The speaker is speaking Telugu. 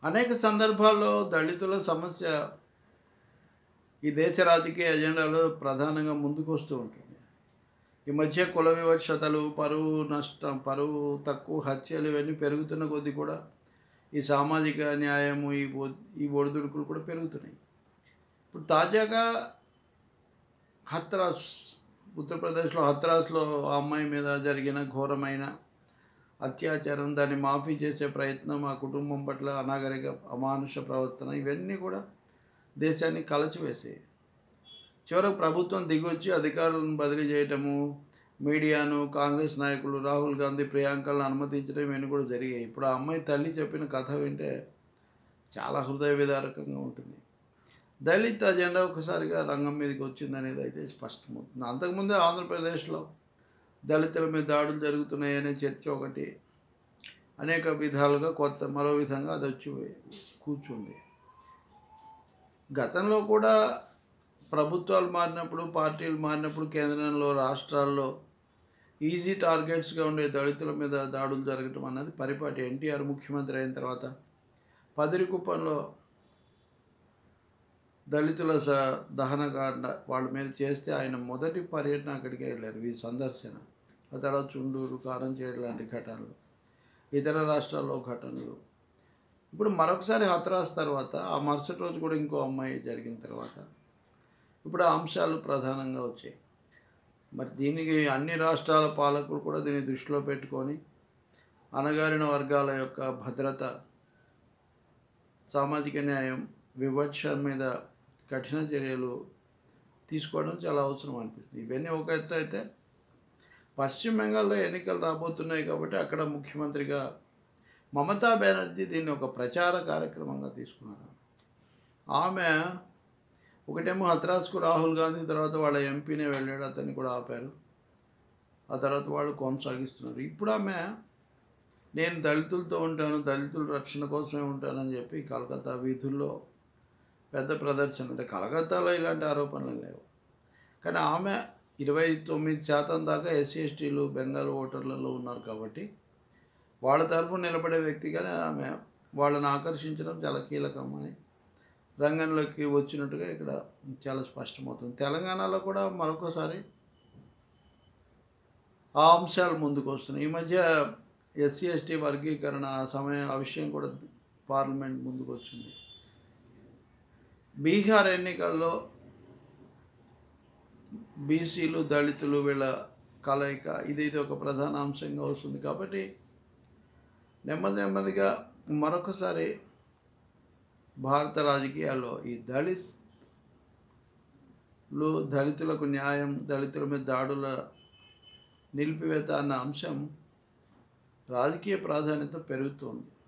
అనేక సందర్భాల్లో దళితుల సమస్య ఈ దేశ రాజకీయ ఎజెండాలో ప్రధానంగా ముందుకు వస్తూ ఉంటుంది ఈ మధ్య కుల వివక్షతలు పరువు నష్టం పరువు తక్కువ హత్యలు ఇవన్నీ పెరుగుతున్న కొద్దీ కూడా ఈ సామాజిక న్యాయము ఈ ఒ- ఈ ఒడిదుడుకులు కూడా పెరుగుతున్నాయి ఇప్పుడు తాజాగా హత్రాస్ ఉత్తరప్రదేశ్లో హత్రాస్లో ఆ అమ్మాయి మీద జరిగిన ఘోరమైన అత్యాచారం దాన్ని మాఫీ చేసే ప్రయత్నం ఆ కుటుంబం పట్ల అనాగరిక అమానుష ప్రవర్తన ఇవన్నీ కూడా దేశాన్ని కలచివేసాయి చివరకు ప్రభుత్వం దిగొచ్చి అధికారులను బదిలీ చేయటము మీడియాను కాంగ్రెస్ నాయకులు రాహుల్ గాంధీ ప్రియాంకలను అనుమతించడం ఇవన్నీ కూడా జరిగాయి ఇప్పుడు ఆ అమ్మాయి తల్లి చెప్పిన కథ వింటే చాలా హృదయ విదారకంగా ఉంటుంది దళిత్ అజెండా ఒకసారిగా రంగం మీదకి వచ్చింది అనేది అయితే స్పష్టమవుతుంది అంతకుముందే ఆంధ్రప్రదేశ్లో దళితుల మీద దాడులు జరుగుతున్నాయనే చర్చ ఒకటి అనేక విధాలుగా కొత్త మరో విధంగా అది వచ్చి కూర్చుంది గతంలో కూడా ప్రభుత్వాలు మారినప్పుడు పార్టీలు మారినప్పుడు కేంద్రంలో రాష్ట్రాల్లో ఈజీ టార్గెట్స్గా ఉండే దళితుల మీద దాడులు జరగటం అన్నది పరిపాటి ఎన్టీఆర్ ముఖ్యమంత్రి అయిన తర్వాత పదిరికుప్పంలో దళితుల స దహనకాండ వాళ్ళ మీద చేస్తే ఆయన మొదటి పర్యటన అక్కడికే వెళ్ళారు ఈ సందర్శన ఆ తర్వాత చుండూరు కారంచేడు లాంటి ఘటనలు ఇతర రాష్ట్రాల్లో ఘటనలు ఇప్పుడు మరొకసారి హతరాస్ తర్వాత ఆ మరుసటి రోజు కూడా ఇంకో అమ్మాయి జరిగిన తర్వాత ఇప్పుడు ఆ అంశాలు ప్రధానంగా వచ్చాయి మరి దీనికి అన్ని రాష్ట్రాల పాలకులు కూడా దీన్ని దృష్టిలో పెట్టుకొని అణగారిన వర్గాల యొక్క భద్రత సామాజిక న్యాయం వివక్ష మీద కఠిన చర్యలు తీసుకోవడం చాలా అవసరం అనిపిస్తుంది ఇవన్నీ ఒక ఎత్తు అయితే పశ్చిమ బెంగాల్లో ఎన్నికలు రాబోతున్నాయి కాబట్టి అక్కడ ముఖ్యమంత్రిగా మమతా బెనర్జీ దీన్ని ఒక ప్రచార కార్యక్రమంగా తీసుకున్నారు ఆమె ఒకటేమో హత్రాస్కు రాహుల్ గాంధీ తర్వాత వాళ్ళ ఎంపీనే వెళ్ళాడు అతన్ని కూడా ఆపారు ఆ తర్వాత వాళ్ళు కొనసాగిస్తున్నారు ఇప్పుడు ఆమె నేను దళితులతో ఉంటాను దళితుల రక్షణ కోసమే ఉంటానని చెప్పి కలకత్తా వీధుల్లో పెద్ద ప్రదర్శన అంటే కలకత్తాలో ఇలాంటి ఆరోపణలు లేవు కానీ ఆమె ఇరవై తొమ్మిది శాతం దాకా ఎస్సీ ఎస్టీలు బెంగాల్ ఓటర్లలో ఉన్నారు కాబట్టి వాళ్ళ తరఫున నిలబడే వ్యక్తిగానే ఆమె వాళ్ళని ఆకర్షించడం చాలా కీలకం అని రంగంలోకి వచ్చినట్టుగా ఇక్కడ చాలా స్పష్టమవుతుంది తెలంగాణలో కూడా మరొకసారి ఆ అంశాలు ముందుకు వస్తున్నాయి ఈ మధ్య ఎస్సీ ఎస్టీ వర్గీకరణ ఆ సమయం ఆ విషయం కూడా పార్లమెంట్ ముందుకు వచ్చింది బీహార్ ఎన్నికల్లో బీసీలు దళితులు వీళ్ళ కలయిక ఇది ఇది ఒక ప్రధాన అంశంగా వస్తుంది కాబట్టి నెమ్మది నెమ్మదిగా మరొకసారి భారత రాజకీయాల్లో ఈ దళితులు దళితులకు న్యాయం దళితుల మీద దాడుల నిలిపివేత అన్న అంశం రాజకీయ ప్రాధాన్యత పెరుగుతోంది